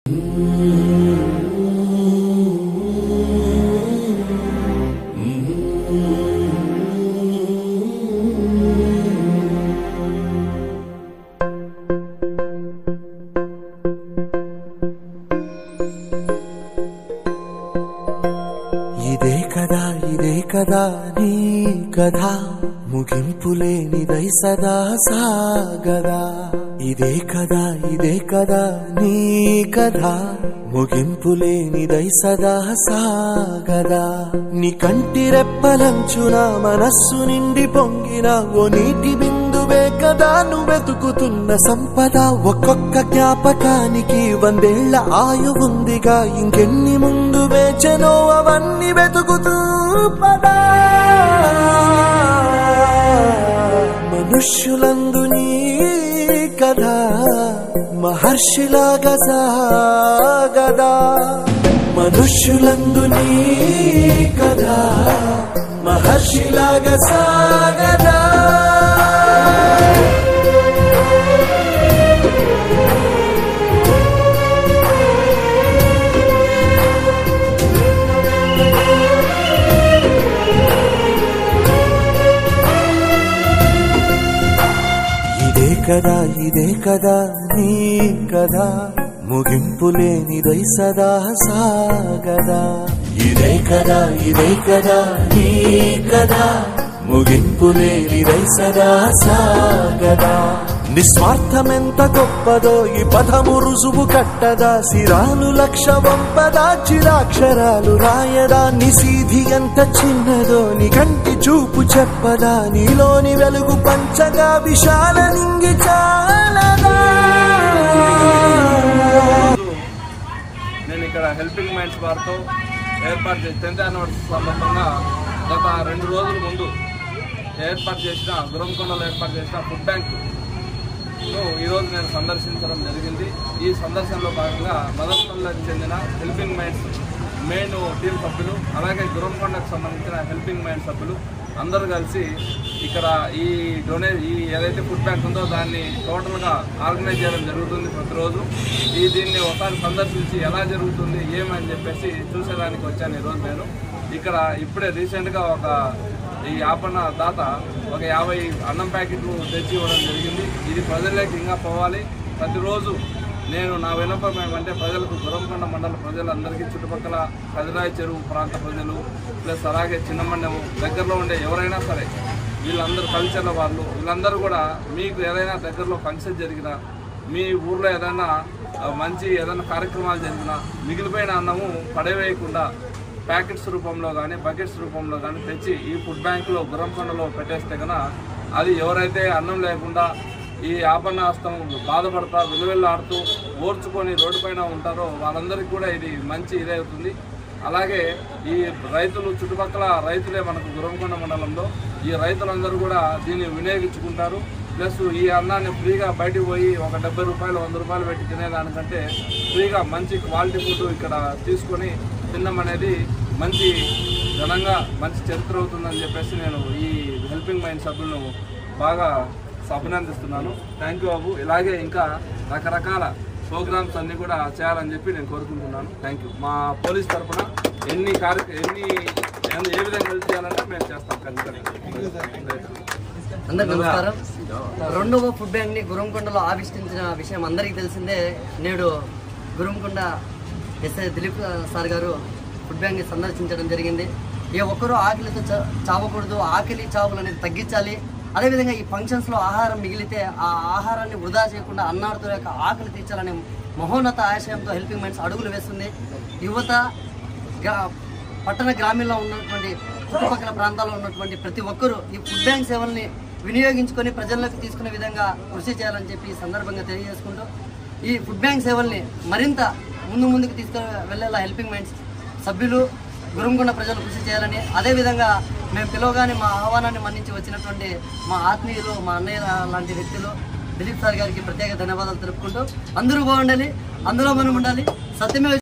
ఇదే కదా ఇదే కదా నీ కథ ముగింపు లేనిదై సదా సాగదా ఇదే కదా ఇదే కదా నీ కథ ముగింపు లేనిదై సదా సాగదా నీ కంటి రెప్పలంచున మనస్సు నిండి పొంగిన ఓ నీటి బిందువే కదా నువ్వెతుకుతున్న సంపద ఒక్కొక్క జ్ఞాపకానికి వందేళ్ల ఆయువుందిగా ఇంకెన్ని ముందు వేచనో అవన్నీ వెతుకుతూ పదా మనుష్యులందు నీ కథ మహర్షిలాగా సాగదా మనుష్యులందు నీ కథ మహర్షిలాగా సాగదా ఇదే కదా ఇదే కదా నీ కదా ముగింపు లేనిదై సదా సాగదా ఇదే కదా ఇదే కదా నీ కదా ముగింపు లేనిదై సదా సాగదా నిస్వార్థమెంత గొప్పదో ఈ పదము రుజువు కట్టదా సిరాలు లక్ష వంపదా చిరాక్షరాలు రాయదా నిసీధి ఎంత చిన్నదో నీ కంటి చూపు చెప్పదా నీలోని వెలుగు పంచగా విశాల నింగి చాలదా నేను ఇక్కడ హెల్పింగ్ మైండ్స్ వారితో ఏర్పాటు చేసి టెన్త్ యానివర్సరీ సందర్భంగా గత రెండు రోజుల ముందు ఏర్పాటు చేసిన గురంకొండలో ఏర్పాటు చేసిన ఫుడ్ బ్యాంక్ ఈరోజు నేను సందర్శించడం జరిగింది ఈ సందర్శనలో భాగంగా మదనపల్లికి చెందిన హెల్పింగ్ మైండ్స్ మెయిన్ టీం సభ్యులు అలాగే గురంకొండకు సంబంధించిన హెల్పింగ్ మైండ్ సభ్యులు అందరూ కలిసి ఇక్కడ ఈ డొనే ఈ ఏదైతే ఫుడ్ బ్యాంక్ ఉందో దాన్ని టోటల్గా ఆర్గనైజ్ చేయడం జరుగుతుంది ప్రతిరోజు ఈ దీన్ని ఒకసారి సందర్శించి ఎలా జరుగుతుంది ఏమని చెప్పేసి చూసేదానికి వచ్చాను ఈరోజు నేను ఇక్కడ ఇప్పుడే రీసెంట్గా ఒక ఈ యాపన్న దాత ఒక యాభై అన్నం ప్యాకెట్లు తెచ్చి ఇవ్వడం జరిగింది ఇది ప్రజల్లోకి ఇంకా పోవాలి ప్రతిరోజు నేను నా వినపం ఏమంటే ప్రజలకు గురంకొండ మండల ప్రజలందరికీ చుట్టుపక్కల కదిరాయి చెరువు ప్రాంత ప్రజలు ప్లస్ అలాగే చిన్నమండెం దగ్గరలో ఉండే ఎవరైనా సరే వీళ్ళందరూ కల్చర్ల వాళ్ళు వీళ్ళందరూ కూడా మీకు ఏదైనా దగ్గరలో ఫంక్షన్ జరిగినా మీ ఊర్లో ఏదైనా ఆ, మంచి ఏదైనా కార్యక్రమాలు జరిగినా మిగిలిపోయిన అన్నము పడవేయకుండా ప్యాకెట్స్ రూపంలో కానీ బకెట్స్ రూపంలో కానీ తెచ్చి ఈ ఫుడ్ బ్యాంకులో గుర్రంకొండలో పెట్టేస్తే కనుక అది ఎవరైతే అన్నం లేకుండా ఈ ఆపన్నాస్తం బాధపడతా విలువెల్లాడుతూ ఓర్చుకొని రోడ్డుపైన ఉంటారో వాళ్ళందరికీ కూడా ఇది మంచి ఇదే అవుతుంది అలాగే ఈ రైతులు చుట్టుపక్కల రైతులే మనకు గురంకొండ మండలంలో ఈ రైతులందరూ కూడా దీన్ని వినియోగించుకుంటారు ప్లస్ ఈ అన్నాన్ని ఫ్రీగా బయటికి పోయి ఒక డెబ్బై రూపాయలు వంద రూపాయలు పెట్టి తినేదానికంటే ఫ్రీగా మంచి క్వాలిటీ ఫుడ్ ఇక్కడ తీసుకొని తినడం అనేది మంచి ఘనంగా మంచి చరిత్ర అవుతుందని చెప్పేసి నేను ఈ హెల్పింగ్ మైండ్ సభ్యులను బాగా అభినందిస్తున్నాను థ్యాంక్ యూ బాబు ఇలాగే ఇంకా రకరకాల ప్రోగ్రామ్స్ అన్ని కూడా చేయాలని చెప్పి నేను కోరుకుంటున్నాను థ్యాంక్ యూ మా పోలీస్ తరఫున ఎన్ని కార్య ఎన్ని ఏ విధంగా హెల్ప్ చేయాలంటే మేము చేస్తాం ఖచ్చితంగా అందరికి నమస్కారం రెండవ ఫుడ్ బ్యాంక్ ని గురంకొండలో ఆవిష్కరించిన విషయం అందరికీ తెలిసిందే నేడు Gurramkonda SI Dileep sir garu food bank ని సందర్శించడం జరిగింది ఏ ఒక్కరూ ఆకలితో చ- చావకూడదు ఆకలి చావులు అనేది తగ్గించాలి అదేవిధంగా ఈ ఫంక్షన్స్ లో ఆహారం మిగిలితే ఆ ఆహారాన్ని వృధా చేయకుండా అన్నాడుతో యొక్క ఆకలి తీర్చాలనే మహోన్నత ఆశయంతో హెల్పింగ్ మైండ్స్ అడుగులు వేస్తుంది యువత గ్రా- పట్టణ గ్రామీణంలో ఉన్నటువంటి చుట్టుపక్కల ప్రాంతాల్లో ఉన్నటువంటి ప్రతి ఒక్కరూ ఈ ఫుడ్ బ్యాంక్ సేవల్ని వినియోగించుకొని ప్రజల్లోకి తీసుకునే విధంగా కృషి చేయాలని చెప్పి ఈ సందర్భంగా తెలియజేసుకుంటూ ఈ ఫుడ్ బ్యాంక్ సేవల్ని మరింత ముందు ముందుకు తీసుకు వెళ్ళేలా హెల్పింగ్ మైండ్స్ సభ్యులు గురంకొండ ప్రజలు కృషి చేయాలని అదేవిధంగా మేము పిలవగానే మా ఆహ్వానాన్ని మన్నించి వచ్చినటువంటి మా ఆత్మీయులు మా అన్నయ్య లాంటి వ్యక్తులు దిలీప్ సార్ గారికి ప్రత్యేక ధన్యవాదాలు తెలుపుకుంటూ అందరూ బాగుండాలి అందులో మనం ఉండాలి సత్యమే